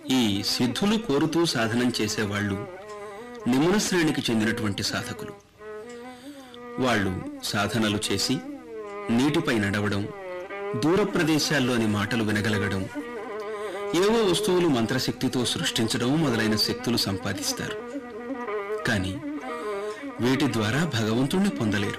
ఈ సిద్ధులు కోరుతూ సాధనం చేసేవాళ్ళు నిమ్న శ్రేణికి చెందినటువంటి సాధకులు వాళ్ళు సాధనలు చేసి నీటిపై నడవడం దూర ప్రదేశాల్లోని మాటలు వినగలగడం ఏవో వస్తువులు మంత్రశక్తితో సృష్టించడం మొదలైన శక్తులు సంపాదిస్తారు కానీ వీటి ద్వారా భగవంతుణ్ణి పొందలేరు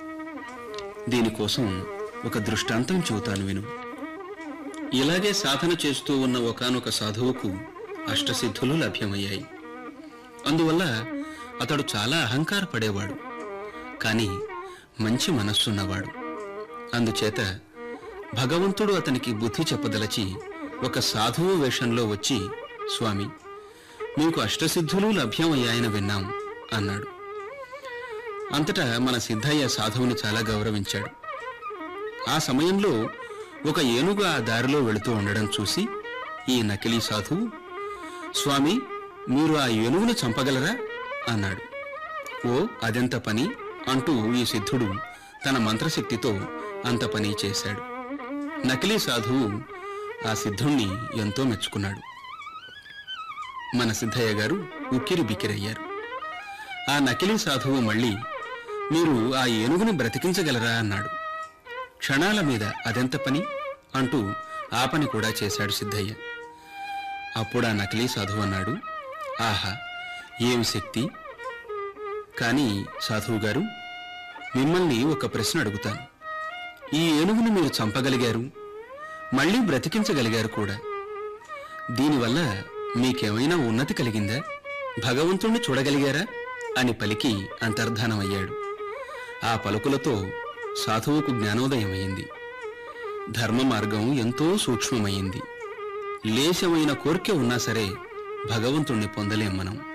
దీనికోసం ఒక దృష్టాంతం చెబుతాను విను ఇలాగే సాధన చేస్తూ ఉన్న ఒకానొక సాధువుకు అష్టసిద్ధులు లభ్యమయ్యాయి అందువల్ల అతడు చాలా అహంకారపడేవాడు కానీ మంచి మనస్సున్నవాడు అందుచేత భగవంతుడు అతనికి బుద్ధి చెప్పదలచి ఒక సాధువు వేషంలో వచ్చి స్వామి మీకు అష్టసిద్ధులు లభ్యమయ్యాయని విన్నాం అన్నాడు అంతటా మన సిద్ధయ్య సాధువుని చాలా గౌరవించాడు ఆ సమయంలో ఒక ఏనుగు ఆ దారిలో వెళుతూ ఉండడం చూసి ఈ నకిలీ సాధువు స్వామి మీరు ఆ ఏనుగును చంపగలరా అన్నాడు ఓ అదెంత పని అంటూ ఈ సిద్ధుడు తన మంత్రశక్తితో అంత పని చేశాడు నకిలీ సాధువు ఆ సిద్ధుణ్ణి ఎంతో మెచ్చుకున్నాడు మన సిద్ధయ్య గారు ఉక్కిరి బిక్కిరయ్యారు ఆ నకిలీ సాధువు మళ్ళీ మీరు ఆ ఏనుగుని బ్రతికించగలరా అన్నాడు క్షణాల మీద అదెంత పని అంటూ ఆ పని కూడా చేశాడు సిద్ధయ్య అప్పుడు ఆ నకిలీ సాధువు అన్నాడు ఆహా ఏం శక్తి కానీ సాధువు గారు మిమ్మల్ని ఒక ప్రశ్న అడుగుతాను ఈ ఏనుగుని మీరు చంపగలిగారు మళ్ళీ బ్రతికించగలిగారు కూడా దీనివల్ల మీకేమైనా ఉన్నతి కలిగిందా భగవంతుణ్ణి చూడగలిగారా అని పలికి అంతర్ధానమయ్యాడు ఆ పలుకులతో సాధువుకు జ్ఞానోదయమైంది ధర్మ మార్గం ఎంతో సూక్ష్మమైంది లేశమైన కోరిక ఉన్నా సరే భగవంతుణ్ణి పొందలేం మనం